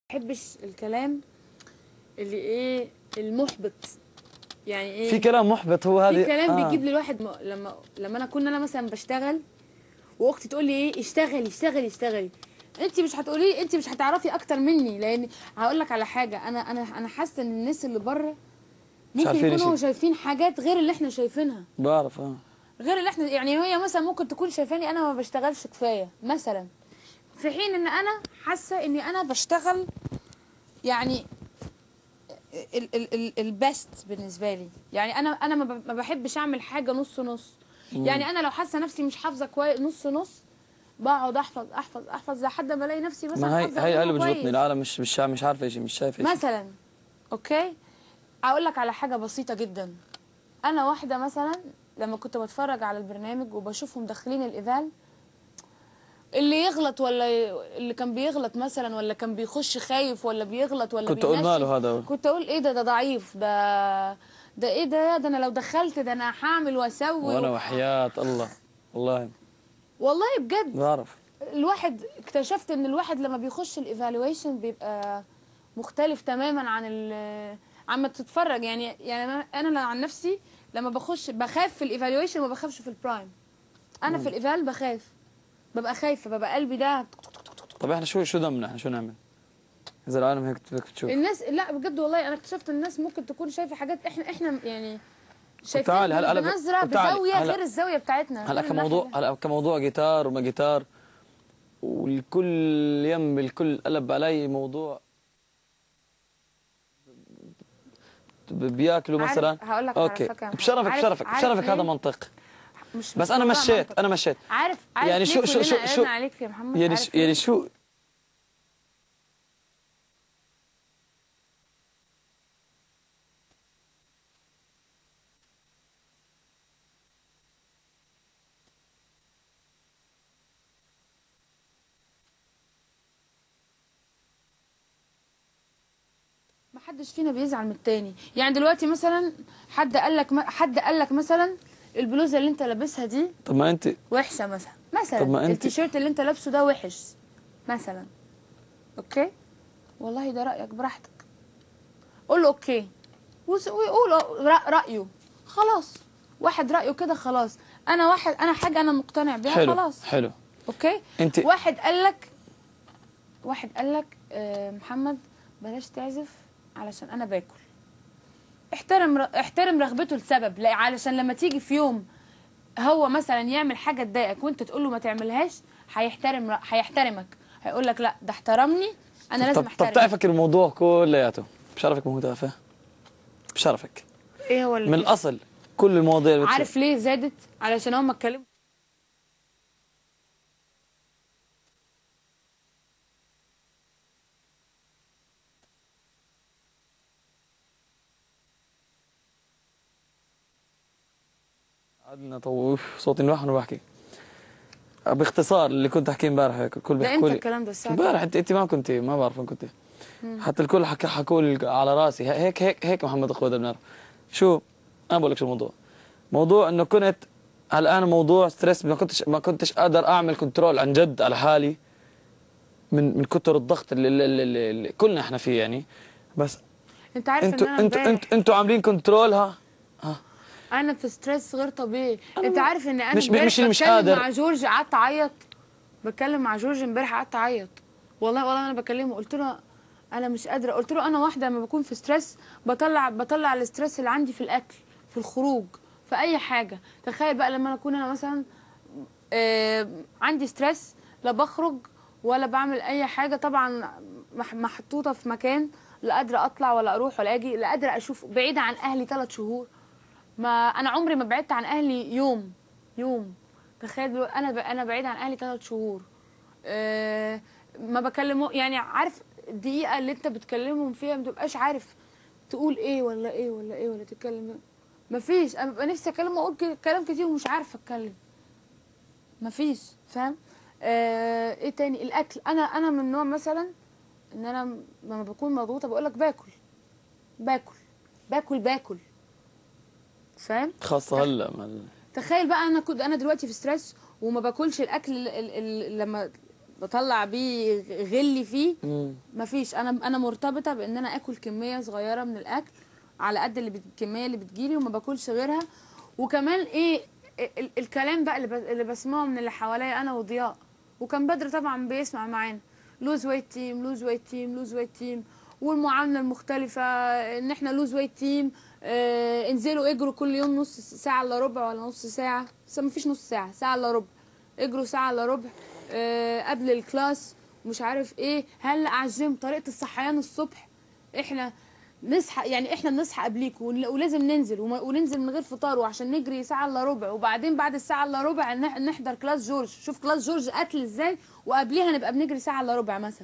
بحبش الكلام اللي ايه المحبط يعني ايه في كلام محبط هو هذه في كلام آه. بيجيب للواحد م... لما لما انا كنا انا مثلا بشتغل واختي تقول لي ايه اشتغلي اشتغلي اشتغلي انت مش هتقولي انت مش هتعرفي اكتر مني لان هقول لك على حاجه انا انا انا حاسه ان الناس اللي بره ممكن عارفين يكونوا شيء. شايفين حاجات غير اللي احنا شايفينها بعرف اه غير اللي احنا يعني هي مثلا ممكن تكون شايفاني انا ما بشتغلش كفايه مثلا في حين ان انا حاسه اني انا بشتغل يعني ال ال ال البست بالنسبه لي يعني انا انا ما ب- ما بحبش اعمل حاجه نص نص يعني انا لو حاسه نفسي مش حافظه كويس نص نص بقعد احفظ احفظ احفظ لحد ما الاقي نفسي مثلا ما هي حافظة هي كلمة اللي بتجبطني كويس. العالم مش مش مش عارفه شيء مش شايفه شيء مثلا اوكي اقول لك على حاجه بسيطه جدا انا واحده مثلا لما كنت بتفرج على البرنامج وبشوفهم داخلين الايفال اللي يغلط ولا ي... اللي كان بيغلط مثلا ولا كان بيخش خايف ولا بيغلط ولا كنت أقول بينشف، ماله هذا؟ كنت اقول ايه ده ده ضعيف ده ده ايه ده ده انا لو دخلت ده انا هعمل واسوي وانا وحياة الله والله والله بجد بعرف الواحد اكتشفت ان الواحد لما بيخش الايفالويشن بيبقى مختلف تماما عن ال عما تتفرج يعني يعني أنا- انا عن نفسي لما بخش بخاف في الايفالويشن وما بخافش في البرايم انا في الايفال بخاف ببقى خايفه ببقى قلبي ده طب احنا شو شو دمنا احنا شو نعمل؟ اذا العالم هيك هيك بتشوف الناس لا بجد والله انا اكتشفت الناس ممكن تكون شايفه حاجات احنا احنا يعني شايفين تعالي، هلا- هلا ب- بنظره تعالي، بزاويه هلا- غير الزاويه بتاعتنا هلا غير كموضوع الناحية. هلا كموضوع جيتار وما جيتار والكل يم الكل قلب علي موضوع ب- بياكلوا عارف- مثلا هقول لك على اوكي فكرة. بشرفك عارف- بشرفك عارف بشرفك هذا ليه؟ منطق مش بس مش انا موضوع مشيت منطق. انا مشيت عارف عارف يعني ليه شو- شو- كلنا شو- قلنا شو- عليك يا محمد يعني عارف ش- ليه؟ يعني شو ما حدش فينا بيزعل من التاني يعني دلوقتي مثلا حد قال لك حد قال لك مثلا البلوزه اللي انت لابسها دي طب ما انت وحشه مثلا مثلا طب ما أنت- التيشيرت اللي انت لابسه ده وحش مثلا اوكي والله ده رايك براحتك قول له اوكي وس- ويقول رأ- رايه خلاص واحد رايه كده خلاص انا واحد انا حاجه انا مقتنع بيها حلو خلاص حلو اوكي انت واحد قال لك واحد قال لك آه، محمد بلاش تعزف علشان انا باكل احترم ر- احترم رغبته لسبب لا علشان لما تيجي في يوم هو مثلا يعمل حاجه تضايقك وانت تقول له ما تعملهاش هيحترم ر- هيحترمك هيقول لك لا ده احترمني انا لازم طب طب احترمك تعرفك الموضوع كلياته بشرفك مو تافه بشرفك ايه هو اللي من الاصل كل المواضيع اللي بتصير. عارف ليه زادت علشان هم اتكلموا قعدنا طو صوتي راح وانا بحكي باختصار اللي كنت احكيه امبارح هيك الكل ده بيحكوا امتى لي الكلام ده الساعه امبارح انت انت ما كنت ما بعرف وين كنت حتى الكل حكى حكوا لي على راسي هيك هيك هيك محمد اخوذ بنعرف شو انا بقول لك شو الموضوع موضوع انه كنت الان موضوع ستريس ما كنتش ما كنتش قادر اعمل كنترول عن جد على حالي من من كتر الضغط اللي, اللي, اللي, اللي كلنا احنا فيه يعني بس انت عارف انتوا ان انا انتوا امبارح انتوا انتوا عاملين كنترول ها ها انا في ستريس غير طبيعي انت عارف ان انا مش- امبارح مش اللي مش بتكلم قادر. مع جورج قعدت اعيط بتكلم مع جورج امبارح قعدت اعيط والله والله انا بكلمه قلت له انا مش قادره قلت له انا واحده لما بكون في ستريس بطلع بطلع الاستريس اللي عندي في الاكل في الخروج في اي حاجه تخيل بقى لما انا اكون انا مثلا آه عندي ستريس لا بخرج ولا بعمل اي حاجه طبعا مح- محطوطه في مكان لا قادره اطلع ولا اروح ولا اجي لا قادره اشوف بعيده عن اهلي ثلاث شهور ما انا عمري ما بعدت عن اهلي يوم يوم تخيل دلوقتي انا ب... انا بعيد عن اهلي ثلاث شهور أه ما بكلمه يعني عارف الدقيقه اللي انت بتكلمهم فيها ما تبقاش عارف تقول ايه ولا ايه ولا ايه ولا تتكلم إيه. مفيش انا ببقى نفسي اتكلم واقول ك- كلام كتير ومش عارفه اتكلم مفيش فاهم آه ايه تاني الاكل انا انا من نوع مثلا ان انا لما بكون مضغوطه بقول لك باكل باكل باكل باكل فاهم خاصة هلا ما ال- تخيل بقى انا كنت انا دلوقتي في ستريس وما باكلش الاكل ال- ال- ال- لما بطلع بيه غلي فيه مم. مفيش انا انا مرتبطه بان انا اكل كميه صغيره من الاكل على قد اللي بت- الكميه اللي بتجيلي وما باكلش غيرها وكمان ايه ال- ال- الكلام بقى اللي, ب- اللي بسمعه من اللي حواليا انا وضياء وكان بدر طبعا بيسمع معانا لوز ويت تيم لوز ويت تيم لوز ويت تيم والمعامله المختلفه ان احنا لوز ويت تيم آه انزلوا اجروا كل يوم نص ساعه الا ربع ولا نص ساعه بس مفيش نص ساعه ساعه الا ربع اجروا ساعه الا ربع آه قبل الكلاس مش عارف ايه هلا على الجيم طريقه الصحيان الصبح احنا نصحى يعني احنا بنصحى قبليكم ول- ولازم ننزل وما- وننزل من غير فطار وعشان نجري ساعه الا ربع وبعدين بعد الساعه الا ربع نح- نحضر كلاس جورج شوف كلاس جورج قتل ازاي وقبليها نبقى بنجري ساعه الا ربع مثلا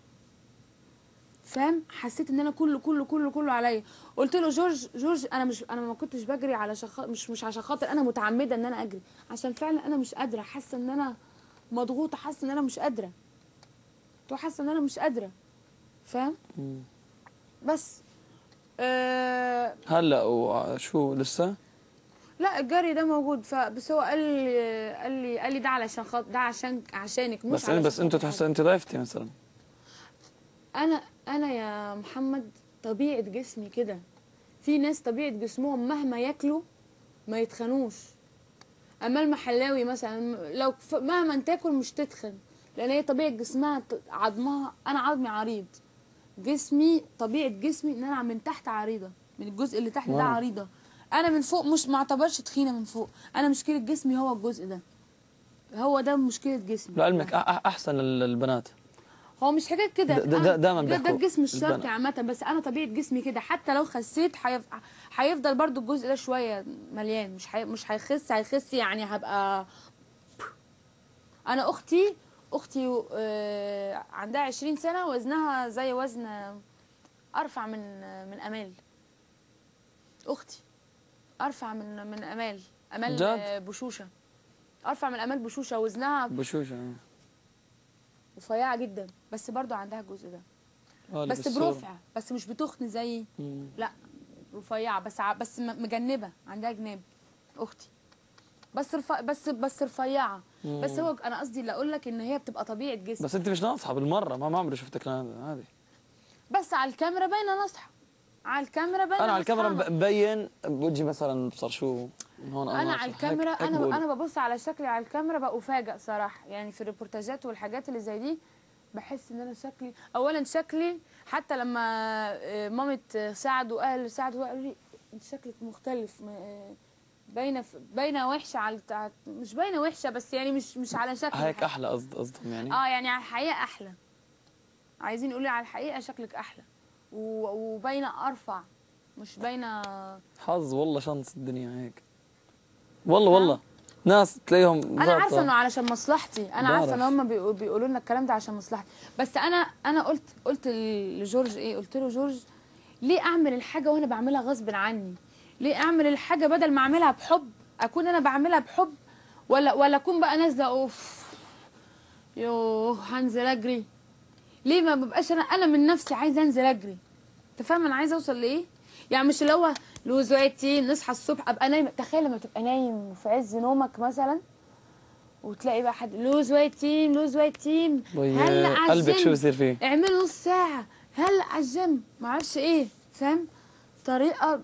فاهم حسيت ان انا كله كله كله كله عليا قلت له جورج جورج انا مش انا ما كنتش بجري على شخ... مش مش عشان خاطر انا متعمده ان انا اجري عشان فعلا انا مش قادره حاسه ان انا مضغوطه حاسه ان انا مش قادره تو حاسه ان انا مش قادره فاهم مم. بس آه هلا وشو لسه؟ لا الجري ده موجود فبس هو قال لي قال لي قال لي ده علشان خاطر ده عشان عشانك مش بس علشان بس انتوا خاطر تحس انت ضعفتي مثلا انا انا يا محمد طبيعه جسمي كده في ناس طبيعه جسمهم مهما ياكلوا ما يتخنوش اما المحلاوي مثلا لو ف- مهما تاكل مش تتخن لان هي طبيعه جسمها ط- عظمها انا عظمي عريض جسمي طبيعه جسمي ان انا من تحت عريضه من الجزء اللي تحت ده واو. عريضه انا من فوق مش ما اعتبرش تخينه من فوق انا مشكله جسمي هو الجزء ده هو ده مشكله جسمي لعلمك أح- أح- احسن ال- البنات هو مش حكايه كده ده- ده- أنا- ده دايماً ده, ده بيحكوا الجسم الشرقي البنات. عامه بس انا طبيعه جسمي كده حتى لو خسيت هيف... هيفضل برضو الجزء ده شويه مليان مش هي... مش هيخس هيخس يعني هبقى انا اختي اختي آه، عندها 20 سنه وزنها زي وزن ارفع من من امال اختي ارفع من من امال امال جد؟ آه، بشوشه ارفع من امال بشوشه وزنها بشوش آه. رفيعه جدا بس برضو عندها الجزء ده آه، اللي بس بالصورة. برفع بس مش بتخن زي مم. لا رفيعه بس ع... بس م- مجنبه عندها جناب اختي بس رفع... بس بس رفيعه مم. بس هو انا قصدي اللي اقول لك ان هي بتبقى طبيعه جسم بس, بس انت مش ناصحه بالمره ما ما عمري شفتك هذا هذه بس على الكاميرا باينه نصحى على الكاميرا باينه انا على الكاميرا نصحانة. مب- مبين بوجهي مثلا بصر شو من هون انا ناصح. على هيك- الكاميرا هيك انا بقول. انا ببص على شكلي على الكاميرا بفاجئ صراحه يعني في الريبورتاجات والحاجات اللي زي دي بحس ان انا شكلي اولا شكلي حتى لما آه، مامة آه، سعد واهل سعد قالوا لي انت شكلك مختلف ما- آه، باينه ف- باينه وحشه على على- مش باينه وحشه بس يعني مش مش على شكلي هيك احلى قصد قصدهم يعني اه يعني على الحقيقه احلى عايزين يقولوا على الحقيقه شكلك احلى و- وباينه ارفع مش باينه حظ والله شانس الدنيا هيك والله والله ناس تلاقيهم انا ظابطة. عارفه انه علشان مصلحتي انا عارفه ان بعرف. هم بيقو- بيقولوا لنا الكلام ده عشان مصلحتي بس انا انا قلت قلت ل- لجورج ايه قلت له جورج ليه اعمل الحاجه وانا بعملها غصب عني ليه اعمل الحاجه بدل ما اعملها بحب اكون انا بعملها بحب ولا ولا اكون بقى نازله اوف يوه هنزل اجري ليه ما ببقاش انا انا من نفسي عايزه انزل اجري انت فاهم انا عايزه اوصل لايه يعني مش اللي هو لوز وقتي نصحى الصبح ابقى نايم تخيل لما تبقى نايم في عز نومك مثلا وتلاقي بقى حد لوز ويت تيم لوز ويت تيم وي- هلا على قلبك شو الجيم بصير فيه اعملوا نص ساعة هلا على الجيم ما اعرفش ايه فاهم طريقة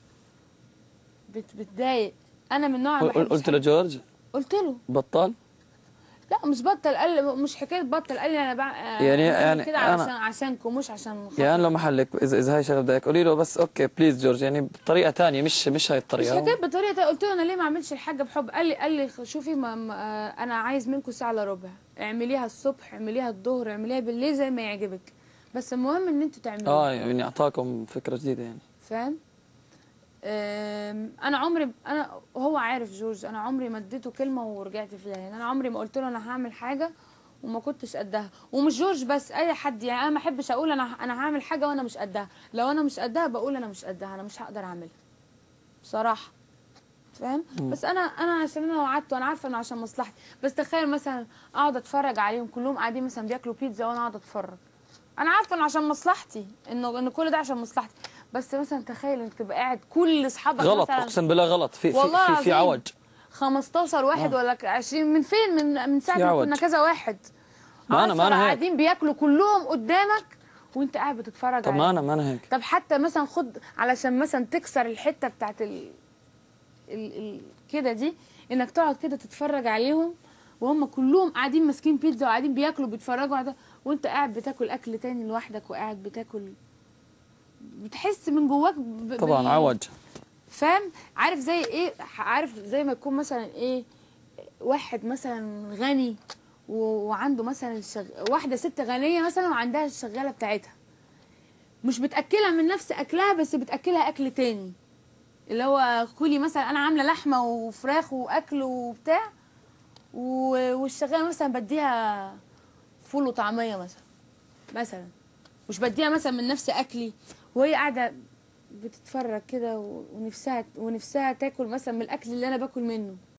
بت بتضايق انا من نوع ما قل- بحبش قلت حد- لجورج قلت له بطل لا مش بطل قال مش حكايه بطل قال لي انا بع... يعني- أنا يعني كده أنا- علشان عشانكم مش عشان خاطر. يعني انا لو محلك اذا اذا هاي شغله بدك قولي له بس اوكي بليز جورج يعني بطريقه ثانيه مش مش هاي مش الطريقه حكايه بطريقه قلت له انا ليه ما اعملش الحاجه بحب قال لي قال لي شوفي ما ما آه، انا عايز منكم ساعه الا ربع اعمليها الصبح اعمليها الظهر اعمليها بالليل زي ما يعجبك بس المهم ان انتوا تعملوها اه يعني اعطاكم فكره جديده يعني فاهم أم، انا عمري انا هو عارف جورج انا عمري ما اديته كلمه ورجعت فيها يعني انا عمري ما قلت له انا هعمل حاجه وما كنتش قدها ومش جورج بس اي حد يعني انا ما احبش اقول انا انا هعمل حاجه وانا مش قدها لو انا مش قدها بقول انا مش قدها انا مش هقدر اعملها بصراحه فاهم مم. بس انا انا عشان انا وعدت وانا عارفه انه عشان مصلحتي بس تخيل مثلا اقعد اتفرج عليهم كلهم قاعدين مثلا بياكلوا بيتزا وانا اقعد اتفرج انا عارفه انه عشان مصلحتي انه ان كل ده عشان مصلحتي بس مثلا تخيل انك تبقى قاعد كل اصحابك غلط مثلا اقسم بالله غلط في في والله في, في العظيم. عوج 15 واحد آه. ولا 20 من فين من من ساعه في ما عوج. كنا كذا واحد ما انا ما عشرة انا هيك قاعدين بياكلوا كلهم قدامك وانت قاعد بتتفرج طب ما عليهم. انا ما انا هيك طب حتى مثلا خد علشان مثلا تكسر الحته بتاعت ال... ال... ال... كده دي انك تقعد كده تتفرج عليهم وهم كلهم قاعدين ماسكين بيتزا وقاعدين بياكلوا بيتفرجوا على ده وانت قاعد بتاكل اكل تاني لوحدك وقاعد بتاكل بتحس من جواك ب... طبعا بال- عوج فاهم عارف زي ايه عارف زي ما يكون مثلا ايه واحد مثلا غني و- وعنده مثلا الشغ... واحده ست غنيه مثلا وعندها الشغاله بتاعتها مش بتاكلها من نفس اكلها بس بتاكلها اكل تاني اللي هو كلي مثلا انا عامله لحمه وفراخ واكل وبتاع و- والشغاله مثلا بديها فول وطعميه مثلا مثلا مش بديها مثلا من نفس اكلي وهي قاعده بتتفرج كده و- ونفسها ونفسها تاكل مثلا من الاكل اللي انا باكل منه